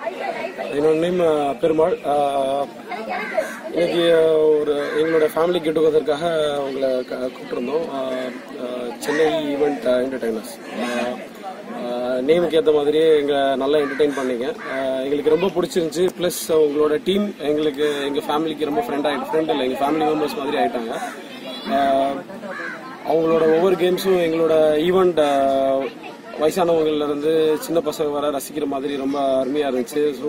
என்னோட நேம் பெருமாள் ஆஹ், இன்னைக்கு ஒரு எங்களோட ஃபேமிலி கெட் டுகெதருக்காக உங்களை க- கூப்பிட்டிருந்தோம் ஆஹ், ஆஹ், சென்னை ஈவெண்ட் என்டர்டைனர்ஸ் நேமுக்கு ஏற்ற மாதிரியே எங்களை நல்லா என்டர்டெயின் பண்ணீங்க ஆஹ், எங்களுக்கு ரொம்ப பிடிச்சிருந்துச்சு ப்ளஸ் உங்களோட டீம் எங்களுக்கு எங்கள் ஃபேமிலிக்கு ரொம்ப ஃப்ரெண்ட் ஆகிட்டு ஃப்ரெண்ட் இல்லை எங்கள் ஃபேமிலி மெம்பர்ஸ் மாதிரி ஆயிட்டாங்க ஆஹ், அவங்களோட ஒவ்வொரு கேம்ஸும் எங்களோட ஈவெண்ட் வயசானவங்கள்ல இருந்து சின்ன பசங்க வர ரசிக்கிற மாதிரி ரொம்ப அருமையா இருந்துச்சு ஸோ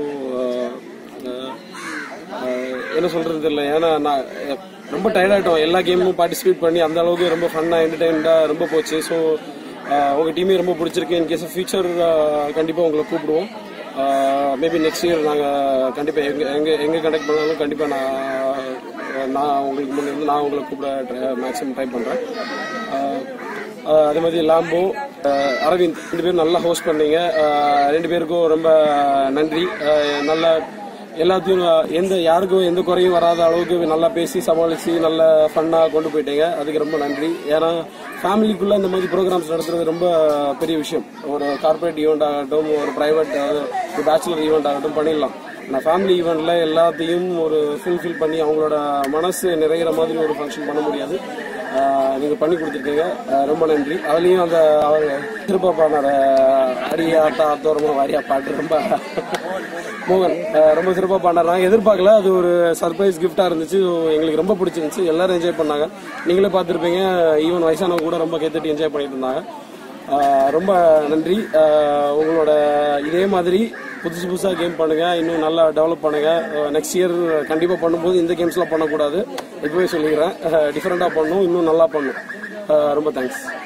என்ன சொல்றது தெரியல ஏன்னா நான் அஹ், ரொம்ப டயர்ட் ஆயிட்டோம் எல்லா கேமும் பார்ட்டிசிபேட் பண்ணி அந்த அளவுக்கு ரொம்ப ஃபன்னா என்டர்டைன்டா ரொம்ப போச்சு ஸோ உங்க டீமே ரொம்ப பிடிச்சிருக்கு இன் கேஸ் ஃபியூச்சர் கண்டிப்பா உங்களை கூப்பிடுவோம் மேபி நெக்ஸ்ட் இயர் நாங்க கண்டிப்பா எங்க எங்க எங்க கண்டக்ட் பண்ணாலும் கண்டிப்பா நான் நான் உங்களுக்கு முன்ன இருந்து நான் உங்களை கூப்பிட மேக்ஸிமம் ட்ரை பண்றேன் ஆஹ் ஆஹ் அதே மாதிரி லாம்போ ஆஹ் அரவிந்த் ரெண்டு பேரும் நல்லா ஹோஸ்ட் பண்ணீங்க ஆஹ் ரெண்டு பேருக்கும் ரொம்ப நன்றி ஆஹ் நல்ல எல்லாத்தையும் எந்த யாருக்கும் எந்த குறையும் வராத அளவுக்கு நல்லா பேசி சமாளிச்சு நல்ல ஃபன்னா கொண்டு போயிட்டீங்க அதுக்கு ரொம்ப நன்றி ஏன்னா ஃபேமிலிக்குள்ள இந்த மாதிரி ப்ரோக்ராம்ஸ் நடத்துறது ரொம்ப பெரிய விஷயம் ஒரு கார்பரேட் ஈவெண்ட் ஆகட்டும் ஒரு பிரைவேட் ஒரு பேச்சுலர் ஈவெண்ட் ஆகட்டும் பண்ணிடலாம் நான் ஃபேமிலி ஈவெண்ட்ல எல்லாத்தையும் ஒரு ஃபுல்ஃபில் பண்ணி அவங்களோட மனசு நிறைகிற மாதிரி ஒரு ஃபங்க்ஷன் பண்ண முடியாது ஆஹ் நீங்க பண்ணி கொடுத்துருக்கீங்க ஆஹ் ரொம்ப நன்றி அதுலயும் அந்த அவர் திருப்ப பாடினார அடியா ஆத்தா அத்தோரமா வாரியா பாட்டு ரொம்ப மோகன் ஆஹ் ரொம்ப சிறப்பாக பாடினார் நாங்கள் எதிர்பார்க்கல அது ஒரு சர்ப்ரைஸ் கிஃப்டா இருந்துச்சு So, எங்களுக்கு ரொம்ப பிடிச்சிருந்துச்சு எல்லாரும் என்ஜாய் பண்ணாங்க நீங்களே பார்த்துருப்பீங்க ஈவன் வயசானவங்க கூட ரொம்ப கேத்துட்டு என்ஜாய் பண்ணிட்டு இருந்தாங்க ஆஹ் ரொம்ப நன்றி ஆஹ் உங்களோட இதே மாதிரி புதுசு புதுசாக கேம் பண்ணுங்க இன்னும் நல்லா டெவலப் பண்ணுங்க நெக்ஸ்ட் இயர் கண்டிப்பாக பண்ணும்போது இந்த கேம்ஸ்லாம் பண்ணக்கூடாது இப்போவே சொல்லிக்கிறேன் டிஃப்ரெண்டாக பண்ணணும் இன்னும் நல்லா பண்ணணும் ஆஹ் ரொம்ப தேங்க்ஸ்